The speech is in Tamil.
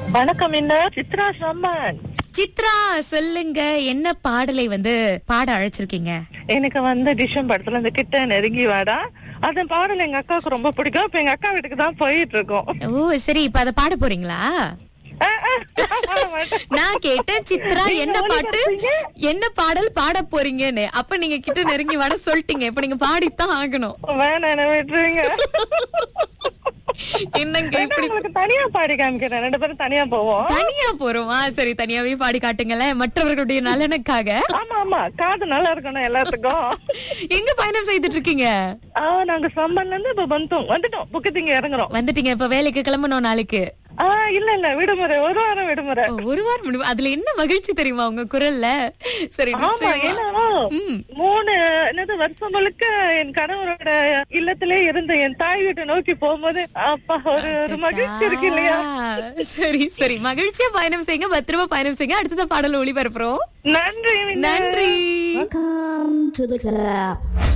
வணக்கம் என்ன சித்ரா சம்மன் சித்ரா சொல்லுங்க என்ன பாடலை வந்து பாட அழைச்சிருக்கீங்க எனக்கு வந்து டிஷம் படத்துல இந்த கிட்ட நெருங்கி வாடா அந்த பாடல் எங்க அக்காவுக்கு ரொம்ப பிடிக்கும் இப்ப எங்க அக்கா வீட்டுக்கு தான் போயிட்டு இருக்கோம் ஓ சரி இப்ப அத பாட போறீங்களா அஹ், அஹ், பாட மாட்டேன். நான் கேட்டேன் சித்ரா நீங்க என்ன பாட்டு ஒளிபரப்புறீங்க? என்ன பாடல் பாட போறீங்கன்னு அப்ப நீங்க கிட்ட நெருங்கி வட சொல்லிட்டீங்க இப்ப நீங்க பாடித்தான் ஆகணும் வேணாம் என்ன விட்டுருங்க என்னங்க வேணா, இப்படி உங்களுக்கு தனியா பாடி காமிக்கிறேன் ரெண்டு பேரும் தனியா போவோம் தனியா போறோமா சரி தனியாவே பாடி காட்டுங்களேன் மற்றவர்களுடைய நலனுக்காக ஆமா ஆமா காது நல்லா இருக்கணும் எல்லாத்துக்கும் எங்க பயணம் செய்துட்டு இருக்கீங்க ஆ நாங்க சம்பன்ல இருந்து இப்ப வந்துட்டோம் வந்துட்டோம் புக்கத்திங்க இறங்குறோம் வந்துட்டீங்க இப்ப வேலைக்கு கிளம்பணும் நாளைக்கு ஆ இல்ல இல்ல விடுமுறை ஒரு வாரம் விடுமுறை ஓ, ஒரு வாரம் முடிவு அதுல என்ன மகிழ்ச்சி தெரியுமா உங்க குரல்ல சரி ஆமா நிச்சயமா. ஏன்னா ம். மூணு என்னது வருஷம் முழுக்க என் கணவரோட இல்லத்திலே இருந்து என் தாய் வீட்டை நோக்கி போகும்போது அப்பா ஒரு ஒரு மகிழ்ச்சி இருக்கு இல்லையா ஆ, சரி சரி மகிழ்ச்சியா பயணம் செய்யுங்க பத்திரமா பயணம் செய்யுங்க அடுத்தத பாடல ஒளிபரப்புறோம் நன்றி வினய். நன்றி Welcome to the club.